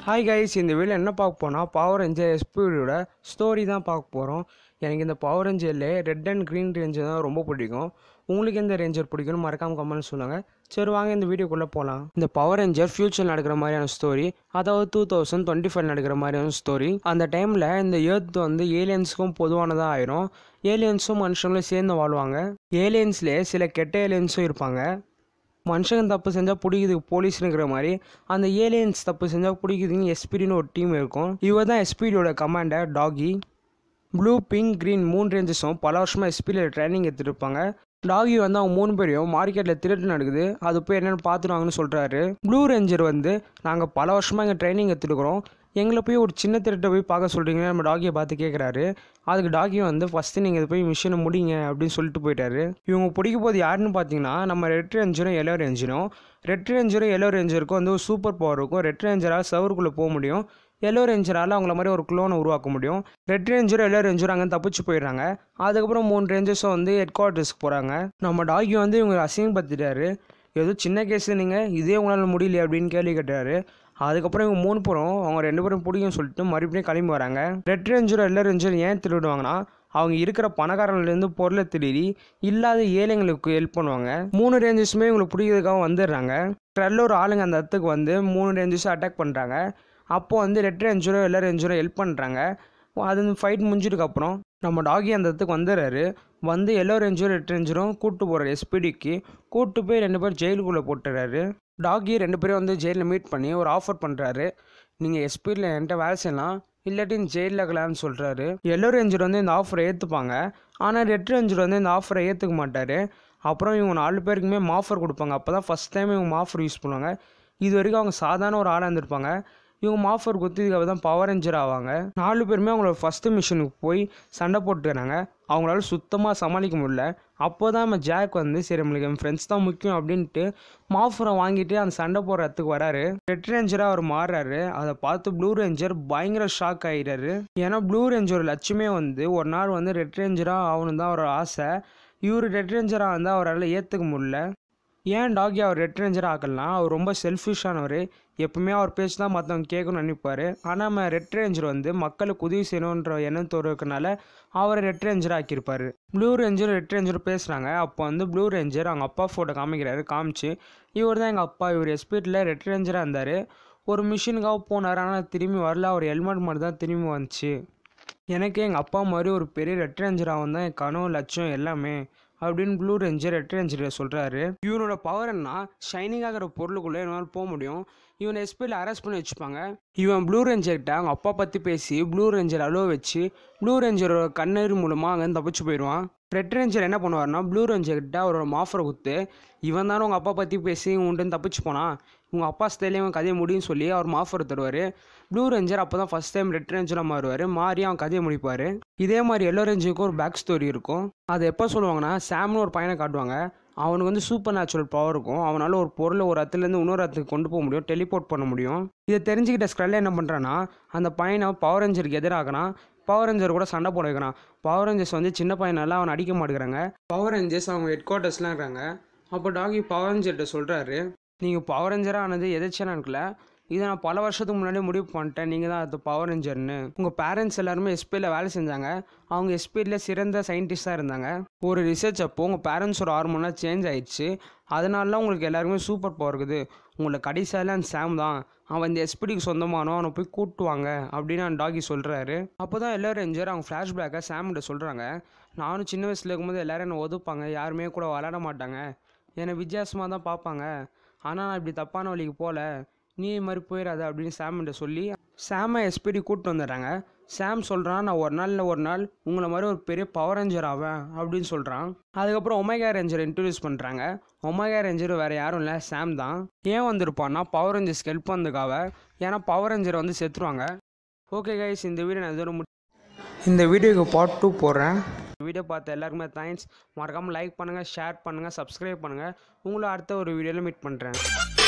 hi guys இந்த video என்ன பார்க்க போனால் பவர் ரேஞ்சர் எஸ்பியோட ஸ்டோரி தான் பார்க்க போகிறோம் எனக்கு இந்த பவர் ரேஞ்சர்லே ரெட் அண்ட் க்ரீன் ரேஞ்சர் தான் ரொம்ப பிடிக்கும் உங்களுக்கு எந்த ரேஞ்சர் பிடிக்கும்னு மறக்காம கமெண்ட் சொல்லுங்கள் சரி வாங்க இந்த வீடியோக்குள்ளே போகலாம் இந்த பவர் ரேஞ்சர் ஃபியூச்சர் நடக்கிற மாதிரியான ஸ்டோரி அதாவது டூ தௌசண்ட் டுவெண்ட்டி ஃபைவ் நடக்கிற மாதிரியான ஸ்டோரி அந்த டைமில் இந்த எர்த் வந்து ஏலியன்ஸுக்கும் பொதுவானதாக ஆயிரும் ஏலியன்ஸும் மனுஷங்களும் சேர்ந்து வாழ்வாங்க ஏலியன்ஸ்லேயே சில கெட்ட ஏலியன்ஸும் இருப்பாங்க மனுஷங்க தப்பு செஞ்சால் பிடிக்குது போலீஸ்னுங்கிற மாதிரி அந்த ஏலியன்ஸ் தப்பு செஞ்சால் பிடிக்குதுன்னு எஸ்பிடின்னு ஒரு டீம் இருக்கும் இவர் தான் எஸ்பிடியோட commander Doggie blue pink green மூணு ரேஞ்சஸும் பல வருஷமாக எஸ்பியில் ட்ரைனிங் எடுத்துகிட்டு இருப்பாங்க டாகி வந்து அவங்க மூணு பேரையும் மார்க்கெட்டில் திருட்டு நடக்குது அது போய் என்னென்னு பார்த்துருவாங்கன்னு சொல்கிறாரு ப்ளூ ரேஞ்சர் வந்து நாங்கள் பல வருஷமாக இங்கே ட்ரைனிங் எடுத்துருக்குறோம் எங்களை போய் ஒரு சின்ன திருட்டை போய் பார்க்க சொல்கிறீங்க நம்ம டாகியை பார்த்து கேட்குறாரு அதுக்கு டாகி வந்து ஃபஸ்ட்டு நீங்கள் இதை போய் மிஷினை முடிங்க அப்படின்னு சொல்லிட்டு போயிட்டாரு இவங்க பிடிக்க போது யாருன்னு பார்த்தீங்கன்னா நம்ம ரெட் ரேஞ்சரும் எல்லோ ரேஞ்சரும் ரெட் ரேஞ்சரும் எல்லோ ரேஞ்சருக்கும் வந்து ஒரு சூப்பர் பவர் இருக்கும் ரெட் ரேஞ்சரால் சவருக்குள்ளே போக முடியும் எல்லோ ரேஞ்சரால் அவங்கள மாதிரி ஒரு குளோனை உருவாக்க முடியும் ரெட் ரேஞ்சரும் எல்லோ ரேஞ்சரும் அங்கே தப்பிச்சு போயிடுறாங்க அதுக்கப்புறம் மூணு ரேஞ்சர்ஸும் வந்து ஹெட் குவார்ட்டர்ஸ்க்கு போகிறாங்க நம்ம டாகி வந்து இவங்க அசிங்கப்படுத்திட்டாரு ஏதோ சின்ன கேஸ் நீங்கள் இதே உங்களால் முடியல அப்படின்னு கேள்வி கேட்டாரு அதுக்கப்புறம் இவங்க மூணு பேரும் அவங்க ரெண்டு பேரும் பிடிக்கும் சொல்லிட்டு மறுபடியும் கிளம்பி வராங்க ரெட் ரேஞ்சரும் எல்லோ ரேஞ்சரும் ஏன் திருடுவாங்கன்னா அவங்க இருக்கிற பணக்காரங்கலேருந்து பொருளை திருடி இல்லாத ஏழைங்களுக்கு ஹெல்ப் பண்ணுவாங்க மூணு ரேஞ்சஸுமே இவங்களுக்கு பிடிக்கிறதுக்காக வந்துடுறாங்க ட்ரெல்ல ஒரு ஆளுங்க அந்த இடத்துக்கு வந்து மூணு ரேஞ்சஸும் அட்டாக் பண்ணுறாங்க அப்போ வந்து ரெட் ரேஞ்சரோ எல்லா ரேஞ்சரோ ஹெல்ப் பண்ணுறாங்க அது ஃபைட் முடிஞ்சதுக்கப்புறம் நம்ம டாகி அந்த இடத்துக்கு வந்துடுறாரு வந்து எல்லோ ரேஞ்சரும் ரெட் ரேஞ்சரும் கூப்பிட்டு போகிறார் எஸ்பிடிக்கு கூப்பிட்டு போய் ரெண்டு பேர் ஜெயிலுக்குள்ளே போட்டுறாரு டாகி ரெண்டு பேரும் வந்து ஜெயிலில் மீட் பண்ணி ஒரு ஆஃபர் பண்ணுறாரு நீங்கள் எஸ்பியில் என்கிட்ட வேலை செய்யலாம் இல்லாட்டி ஜெயிலில் இருக்கலாம்னு சொல்கிறாரு எல்லோ ரேஞ்சர் வந்து இந்த ஆஃபரை ஏற்றுப்பாங்க ஆனால் ரெட் ரேஞ்சர் வந்து இந்த ஆஃபரை ஏற்றுக்க மாட்டார் அப்புறம் இவங்க நாலு பேருக்குமே மாஃபர் கொடுப்பாங்க அப்போ தான் ஃபஸ்ட் டைம் இவங்க மாஃபர் யூஸ் பண்ணுவாங்க இது வரைக்கும் அவங்க சாதாரண ஒரு ஆளாக இருந்திருப்பாங்க இவங்க மாஃபர் குத்திதுக்காக தான் பவர் ரேஞ்சர் ஆவாங்க நாலு பேருமே அவங்களோட ஃபஸ்ட்டு மிஷனுக்கு போய் சண்டை போட்டுக்கிறாங்க அவங்களால சுத்தமாக சமாளிக்க முடியல அப்போ தான் நம்ம ஜாக் வந்து சரி நம்மளுக்கு என் ஃப்ரெண்ட்ஸ் தான் முக்கியம் அப்படின்ட்டு மாஃபரை வாங்கிட்டு அந்த சண்டை போடுற இடத்துக்கு வராரு ரெட் ரேஞ்சராக அவர் மாறுறாரு அதை பார்த்து ப்ளூ ரேஞ்சர் பயங்கர ஷாக் ஆகிடுறாரு ஏன்னா ப்ளூ ரேஞ்சர் லட்சியமே வந்து ஒரு நாள் வந்து ரெட் ரேஞ்சராக ஆகணும் தான் அவரோட ஆசை இவர் ரெட் ரேஞ்சராக இருந்தால் அவரால் ஏற்றுக்க முடியல ஏன் டாகி அவர் ரெட் ரேஞ்சர் ஆக்கலாம் அவர் ரொம்ப செல்ஃபிஷானவர் எப்பவுமே அவர் பேச்சு தான் மற்றவங்க கேட்கணும்னு நினைப்பார் ஆனால் நம்ம ரெட் ரேஞ்சர் வந்து மக்களுக்கு உதவி செய்யணுன்ற எண்ணத்தோடு இருக்கனால அவரை ரெட் ரேஞ்சர் ஆக்கியிருப்பார் ப்ளூ ரேஞ்சர் ரெட் ரேஞ்சர் பேசுகிறாங்க அப்போ வந்து ப்ளூ ரேஞ்சர் அவங்க அப்பா ஃபோட்டோ காமிக்கிறாரு காமிச்சு இவர் தான் எங்கள் அப்பா இவர் எஸ்பீட்டில் ரெட் ரேஞ்சராக இருந்தார் ஒரு மிஷினுக்காக போனார் ஆனால் திரும்பி வரல அவர் ஹெல்மெட் மாதிரி தான் திரும்பி வந்துச்சு எனக்கு எங்கள் அப்பா மாதிரி ஒரு பெரிய ரெட் ரேஞ்சர் ஆகும் தான் என் கனவு லட்சம் எல்லாமே அப்படின்னு ப்ளூ ரேஞ்சர் ரெட் ரேஞ்சர் சொல்கிறாரு இவனோட பவர் என்ன ஷைனிங் ஆகிற பொருளுக்குள்ளே என்னால் போக முடியும் இவனை எஸ்பியில் அரெஸ்ட் பண்ணி வச்சுப்பாங்க இவன் ப்ளூ ரேஞ்சர்கிட்ட அவங்க அப்பா பற்றி பேசி ப்ளூ ரேஞ்சர் அலோ வச்சு ப்ளூ ரேஞ்சரோட கண்ணீர் மூலமாக அங்கேருந்து தப்பிச்சு போயிடுவான் ரெட் ரேஞ்சர் என்ன பண்ணுவார்னா ப்ளூ ரேஞ்சர்கிட்ட அவரோட மாஃபரை குத்து இவன் தானே உங்கள் அப்பா பற்றி பேசி உண்டுன்னு தப்பிச்சு போனான் உங்கள் அப்பா ஸ்டைலே அவன் கதையை முடியும்னு சொல்லி அவர் மாஃபர் தருவார் ப்ளூ ரேஞ்சர் அப்போ தான் ஃபஸ்ட் டைம் ரெட் ரேஞ்சராக மாறுவார் மாறி அவன் கதையை முடிப்பார் இதே மாதிரி எல்லோ ரேஞ்சருக்கும் ஒரு பேக் ஸ்டோரி இருக்கும் அது எப்போ சொல்லுவாங்கன்னா சாம்னு ஒரு பையனை காட்டுவாங்க அவனுக்கு வந்து சூப்பர் நேச்சுரல் பவர் இருக்கும் அவனால் ஒரு பொருளை ஒரு இடத்துலேருந்து இன்னொரு இடத்துக்கு கொண்டு போக முடியும் டெலிபோர்ட் பண்ண முடியும் இதை தெரிஞ்சுக்கிட்ட ஸ்க்ரெல்ல என்ன பண்ணுறான்னா அந்த பையனை பவர் ரேஞ்சருக்கு எதிராகிறான் பவர் ரேஞ்சர் கூட சண்டை போட வைக்கிறான் பவர் ரேஞ்சர்ஸ் வந்து சின்ன பையனால அவனை அடிக்க மாட்டேங்கிறாங்க பவர் ரேஞ்சர்ஸ் அவங்க ஹெட் குவார்ட்டர்ஸ்லாம் இருக்காங்க அப்போ டாகி பவர் ரேஞ்சர்கிட்ட சொல்கிறாரு நீங்கள் பவர் ரேஞ்சராக ஆனது எதாச்சும் இருக்கல இதை நான் பல வருஷத்துக்கு முன்னாடியே முடிவு பண்ணிட்டேன் நீங்கள் தான் அது பவர் ரேஞ்சர்னு உங்கள் பேரண்ட்ஸ் எல்லாருமே எஸ்பியில் வேலை செஞ்சாங்க அவங்க எஸ்பியில் சிறந்த சயின்டிஸ்டாக இருந்தாங்க ஒரு ரிசர்ச் அப்போ உங்கள் பேரண்ட்ஸோட ஹார்மோனாக சேஞ்ச் ஆயிடுச்சு அதனால உங்களுக்கு எல்லாருமே சூப்பர் பவர் இருக்குது உங்களை கடைசியில் அந்த சாம் தான் அவன் இந்த எஸ்பிடிக்கு சொந்தமானோ அவனை போய் கூட்டுவாங்க அப்படின்னு அந்த டாகி சொல்கிறாரு அப்போ தான் எல்லா ரேஞ்சர் அவங்க ஃப்ளாஷ்பேக்கை சாம்கிட்ட சொல்கிறாங்க நானும் சின்ன வயசில் இருக்கும்போது எல்லோரும் என்னை ஒதுப்பாங்க யாருமே கூட விளாட மாட்டாங்க என்னை வித்தியாசமாக தான் பார்ப்பாங்க ஆனால் நான் இப்படி தப்பான வழிக்கு போகல நீ இது மாதிரி போயிடாத அப்படின்னு சாம்கிட்ட சொல்லி சாமை எஸ்பிடி கூப்பிட்டு வந்துடுறாங்க சாம் சொல்கிறான் நான் ஒரு நாள் இல்லை ஒரு நாள் உங்களை மாதிரி ஒரு பெரிய பவர் ரேஞ்சர் ஆவேன் அப்படின்னு சொல்கிறான் அதுக்கப்புறம் ஒமேகா ரேஞ்சர் இன்ட்ரடியூஸ் பண்ணுறாங்க ஒமேகா ரேஞ்சர் வேறு யாரும் இல்லை சாம் தான் ஏன் வந்திருப்பான்னா பவர் ரேஞ்சர்ஸ்க்கு ஹெல்ப் பண்ணதுக்காக ஏன்னா பவர் ரேஞ்சர் வந்து செத்துருவாங்க ஓகே கைஸ் இந்த வீடியோ நான் இதோட முடி இந்த வீடியோக்கு பார்ட் டூ போடுறேன் வீடியோ பார்த்த எல்லாருக்குமே தேங்க்ஸ் மறக்காமல் லைக் பண்ணுங்கள் ஷேர் பண்ணுங்கள் சப்ஸ்கிரைப் பண்ணுங்கள் உங்களை அடுத்த ஒரு வீடியோவில் மீட் பண்ணுறேன்